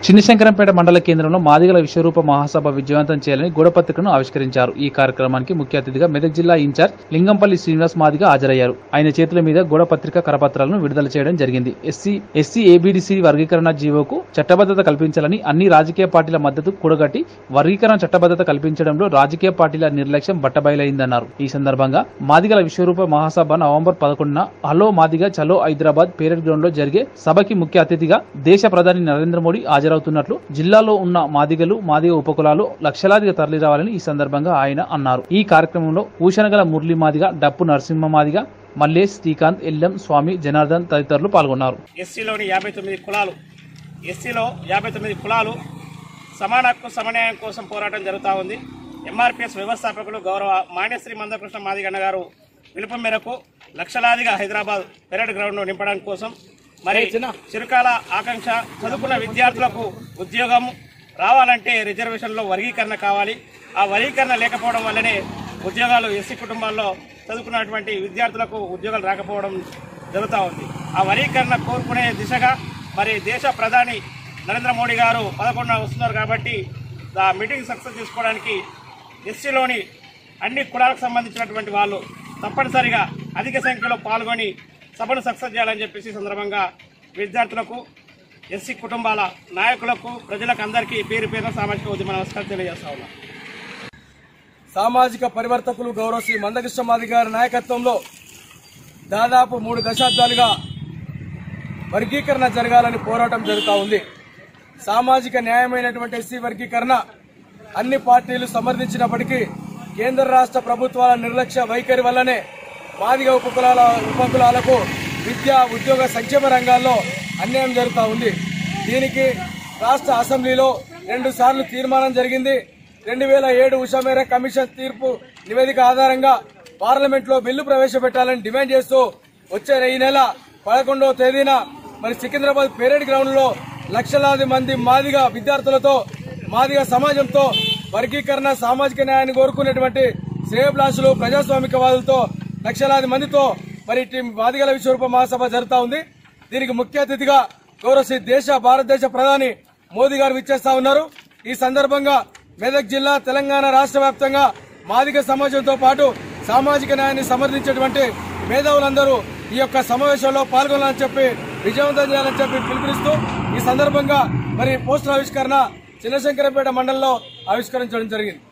చిన్నశంకరంపేట మండల కేంద్రంలో మాదిగల విశ్వరూప మహాసభ విజయవంతం చేయాలని గూఢపత్రికను ఆవిష్కరించారు ఈ కార్యక్రమానికి ముఖ్య అతిథిగా మెదక్ జిల్లా ఇన్ఛార్జ్ లింగంపల్లి శ్రీనివాస్ మాదిగ హాజరయ్యారు ఆయన చేతుల మీద గూఢపత్రిక కరపత్రాలను విడుదల చేయడం జరిగింది ఎస్సీ ఎస్సీ ఏబిడిసి వర్గీకరణ జీవోకు చట్టబద్ధత కల్పించాలని అన్ని రాజకీయ పార్టీల మద్దతు కూడగట్టి వర్గీకరణ చట్టబద్ధత కల్పించడంలో రాజకీయ పార్టీల నిర్లక్ష్యం బట్టబయలైందన్నారు ఈ సందర్భంగా మాదిగల విశ్వరూప మహాసభ నవంబర్ పదకొండున హలో మాదిగ చలో హైదరాబాద్ పేరెడ్ గ్రౌండ్ లో జరిగే సభకి ముఖ్య అతిథిగా దేశ ప్రధాని నరేంద్ర మోడీ హాజరవుతున్నట్లు జిల్లాలో ఉన్న మాదిగలు మాదిగ ఉపకులాలు లక్షలాదిగా తరలిరావాలని ఈ సందర్భంగా ఆయన అన్నారు ఈ కార్యక్రమంలో ఊషనగల మురళి మాదిగ డప్పు నరసింహ మాదిగ మల్లేష్ శ్రీకాంత్ ఎల్ఎం స్వామి జనార్దన్ తదితరులు పాల్గొన్నారు ఎస్సీలోని యాభై తొమ్మిది కులాలు ఎస్సీలో యాభై తొమ్మిది కులాలు సమాన హక్కు సమన్యాయం కోసం పోరాటం జరుగుతూ ఉంది ఎంఆర్పిఎస్ వ్యవస్థాపకులు గౌరవ మాన్యశ్రీ మందకృష్ణ మాదిగన్న గారు పిలుపు మేరకు లక్షలాదిగా హైదరాబాద్ పెరేడ్ గ్రౌండ్ నింపడానికి కోసం మరి చిరకాల ఆకాంక్ష చదువుకున్న విద్యార్థులకు ఉద్యోగం రావాలంటే రిజర్వేషన్లో వర్గీకరణ కావాలి ఆ వర్గీకరణ లేకపోవడం వల్లనే ఉద్యోగాలు ఎస్సీ కుటుంబాల్లో చదువుకున్నటువంటి విద్యార్థులకు ఉద్యోగాలు రాకపోవడం జరుగుతూ ఉంది ఆ వర్గీకరణ కోరుకునే దిశగా మరి దేశ ప్రధాని నరేంద్ర మోడీ గారు పదకొండున వస్తున్నారు కాబట్టి ఆ మీటింగ్ సక్సెస్ చేసుకోవడానికి ఎస్సీలోని అన్ని కులాలకు సంబంధించినటువంటి వాళ్ళు తప్పనిసరిగా అధిక సంఖ్యలో పాల్గొని సభను సక్సెస్ చేయాలని చెప్పేసి ఈ సందర్భంగా విద్యార్థులకు ఎస్సీ కుటుంబాల నాయకులకు ప్రజలకు అందరికీ పేరు పేరున సామాజిక ఉద్యమ నమస్కారం తెలియజేస్తా ఉన్నాం సామాజిక పరివర్తకులు గౌరవ శ్రీ మందకృష్ణ మాది గారి నాయకత్వంలో దాదాపు మూడు దశాబ్దాలుగా వర్గీకరణ జరగాలని పోరాటం జరుగుతూ ఉంది సామాజిక న్యాయమైనటువంటి ఎస్సీ వర్గీకరణ అన్ని పార్టీలు సమర్థించినప్పటికీ కేంద్ర రాష్ట్ర ప్రభుత్వాల నిర్లక్ష్య వైఖరి వల్లనే మాదిగ ఉపకులాల ఉపకులాలకు విద్య ఉద్యోగ సంక్షేమ రంగాల్లో అన్యాయం జరుగుతూ ఉంది దీనికి రాష్ట్ర అసెంబ్లీలో రెండు సార్లు తీర్మానం జరిగింది రెండు వేల ఏడు ఉషా మేర కమిషన్ తీర్పు నివేదిక ఆధారంగా పార్లమెంట్ లో బిల్లు ప్రవేశపెట్టాలని డిమాండ్ చేస్తూ వచ్చే ఈ నెల పదకొండవ తేదీన మరి సికింద్రాబాద్ పెరేడ్ గ్రౌండ్ లో లక్షలాది మంది మాదిగ విద్యార్థులతో మాదిగ సమాజంతో వర్గీకరణ సామాజిక న్యాయాన్ని కోరుకునేటువంటి శ్రేయభిలాషులు ప్రజాస్వామికవాదులతో లక్షలాది మందితో మరి ఇటు మాదిగల విశ్వరూప మహాసభ జరుగుతా ఉంది దీనికి ముఖ్య అతిథిగా గౌరవ శ్రీ దేశ భారతదేశ ప్రధాని మోదీ గారు విచ్చేస్తా ఉన్నారు ఈ సందర్భంగా మెదక్ జిల్లా తెలంగాణ రాష్ట్ర వ్యాప్తంగా మాదిగ సమాజంతో పాటు సామాజిక న్యాయాన్ని సమర్థించేటువంటి మేధావులందరూ ఈ యొక్క సమావేశంలో పాల్గొనాలని చెప్పి విజయవంతం చేయాలని చెప్పి పిలుపునిస్తూ ఈ సందర్భంగా మరి పోస్టర్ ఆవిష్కరణ చిన్నశంకరపేట మండలంలో ఆవిష్కరించడం జరిగింది